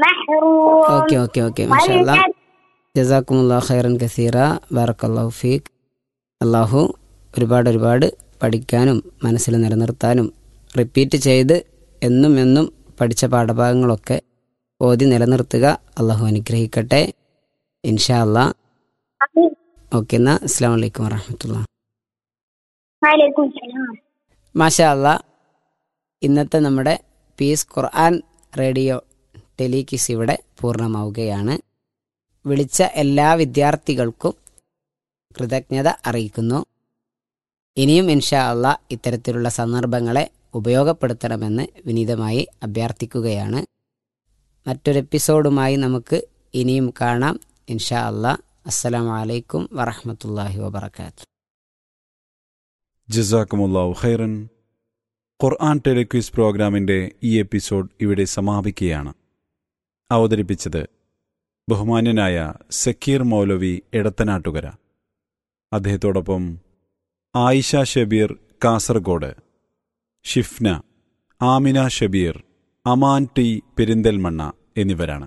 محروم okay okay okay മാഷാല്ല ജസാക്കുമുല്ലാ ഖൈറൻ കസീറ ബാറക്കല്ലാഹു ഫീഖ് അള്ളാഹു ഒരുപാട് ഒരുപാട് പഠിക്കാനും മനസ്സിൽ നിലനിർത്താനും റിപ്പീറ്റ് ചെയ്ത് എന്നും എന്നും പഠിച്ച പാഠഭാഗങ്ങളൊക്കെ ഓതി നിലനിർത്തുക അള്ളാഹു അനുഗ്രഹിക്കട്ടെ ഇൻഷാ അല്ലാ ഓക്കെ എന്നാൽ അസ്സാം വലൈക്കും വറഹമത്തുള്ള വലൈക്കും സലാം മാഷാ അല്ലാ ഇന്നത്തെ നമ്മുടെ പീസ് ഖുർആൻ റേഡിയോ ടെലികിസ് ഇവിടെ പൂർണ്ണമാവുകയാണ് വിളിച്ച എല്ലാ വിദ്യാർത്ഥികൾക്കും കൃതജ്ഞത അറിയിക്കുന്നു ഇനിയും ഇൻഷാ അല്ല ഇത്തരത്തിലുള്ള സന്ദർഭങ്ങളെ ഉപയോഗപ്പെടുത്തണമെന്ന് വിനീതമായി അഭ്യർത്ഥിക്കുകയാണ് മറ്റൊരു എപ്പിസോഡുമായി നമുക്ക് ഇനിയും കാണാം ഇൻഷാ അല്ല അസ്സലാമലൈക്കും വറഹമത്തല്ലാഹി വബർക്കാത്തു ജസാക്കുമുല്ലാഹു ഖൈറൻ ഖുർആൻ ടെലിക്വിസ് പ്രോഗ്രാമിൻ്റെ ഈ എപ്പിസോഡ് ഇവിടെ സമാപിക്കുകയാണ് അവതരിപ്പിച്ചത് ബഹുമാന്യനായ സക്കീർ മൗലവി എടത്തനാട്ടുകര അദ്ദേഹത്തോടൊപ്പം ആയിഷ ഷബീർ കാസർഗോഡ് ഷിഫ്ന ആമിന ഷബീർ അമാൻ ടി പെരിന്തൽമണ്ണ എന്നിവരാണ്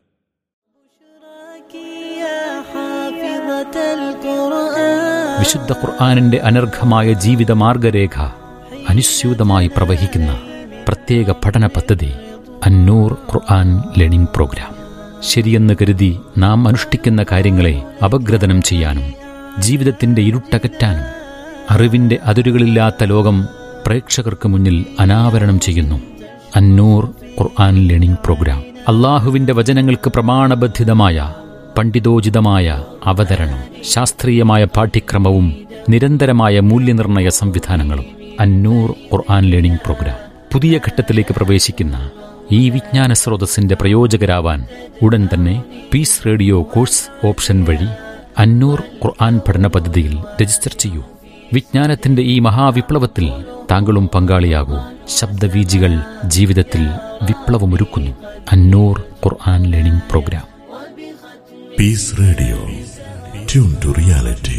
വിശുദ്ധ ഖുർആാനിന്റെ അനർഘമായ ജീവിത മാർഗരേഖ അനുസ്യൂതമായി പ്രവഹിക്കുന്ന പ്രത്യേക പഠന പദ്ധതി അന്നൂർ ഖുർആൻ ലേണിംഗ് പ്രോഗ്രാം ശരിയെന്ന് കരുതി നാം അനുഷ്ഠിക്കുന്ന കാര്യങ്ങളെ അപഗ്രഥനം ചെയ്യാനും ജീവിതത്തിന്റെ ഇരുട്ടകറ്റാനും അറിവിന്റെ അതിരുകളില്ലാത്ത ലോകം പ്രേക്ഷകർക്ക് മുന്നിൽ അനാവരണം ചെയ്യുന്നു അന്നൂർ ഖുർആൻ ലേണിംഗ് പ്രോഗ്രാം അള്ളാഹുവിന്റെ വചനങ്ങൾക്ക് പ്രമാണബദ്ധിതമായ പണ്ഡിതോചിതമായ അവതരണം ശാസ്ത്രീയമായ പാഠ്യക്രമവും നിരന്തരമായ മൂല്യനിർണയ സംവിധാനങ്ങളും അന്നൂർ ഖുർആൻ ലേണിംഗ് പ്രോഗ്രാം പുതിയ ഘട്ടത്തിലേക്ക് പ്രവേശിക്കുന്ന ഈ വിജ്ഞാന സ്രോതസ്സിന്റെ പ്രയോജകരാവാൻ ഉടൻ തന്നെ പീസ് റേഡിയോ കോഴ്സ് ഓപ്ഷൻ വഴി അന്നൂർ ഖുർആൻ പഠന പദ്ധതിയിൽ രജിസ്റ്റർ ചെയ്യൂ വിജ്ഞാനത്തിന്റെ ഈ മഹാവിപ്ലവത്തിൽ താങ്കളും പങ്കാളിയാകൂ ശബ്ദവീജികൾ ജീവിതത്തിൽ വിപ്ലവമൊരുക്കുന്നു Annoor Quran learning program Peace Radio. Tune to reality.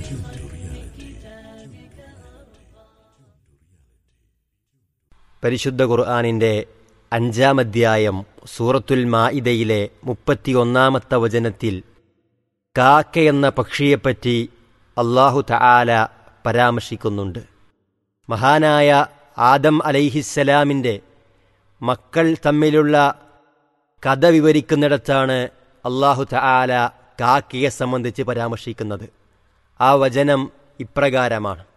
പരിശുദ്ധ ഖുർആാനിൻ്റെ അഞ്ചാം അധ്യായം സൂറത്തുൽ മാഇദയിലെ മുപ്പത്തിയൊന്നാമത്തെ വചനത്തിൽ കാക്ക എന്ന പക്ഷിയെപ്പറ്റി അള്ളാഹു തആല പരാമർശിക്കുന്നുണ്ട് മഹാനായ ആദം അലൈഹിസ്സലാമിൻ്റെ മക്കൾ തമ്മിലുള്ള കഥ വിവരിക്കുന്നിടത്താണ് അള്ളാഹു തആല കാക്കയെ സംബന്ധിച്ച് പരാമർശിക്കുന്നത് ആ വചനം ഇപ്രകാരമാണ്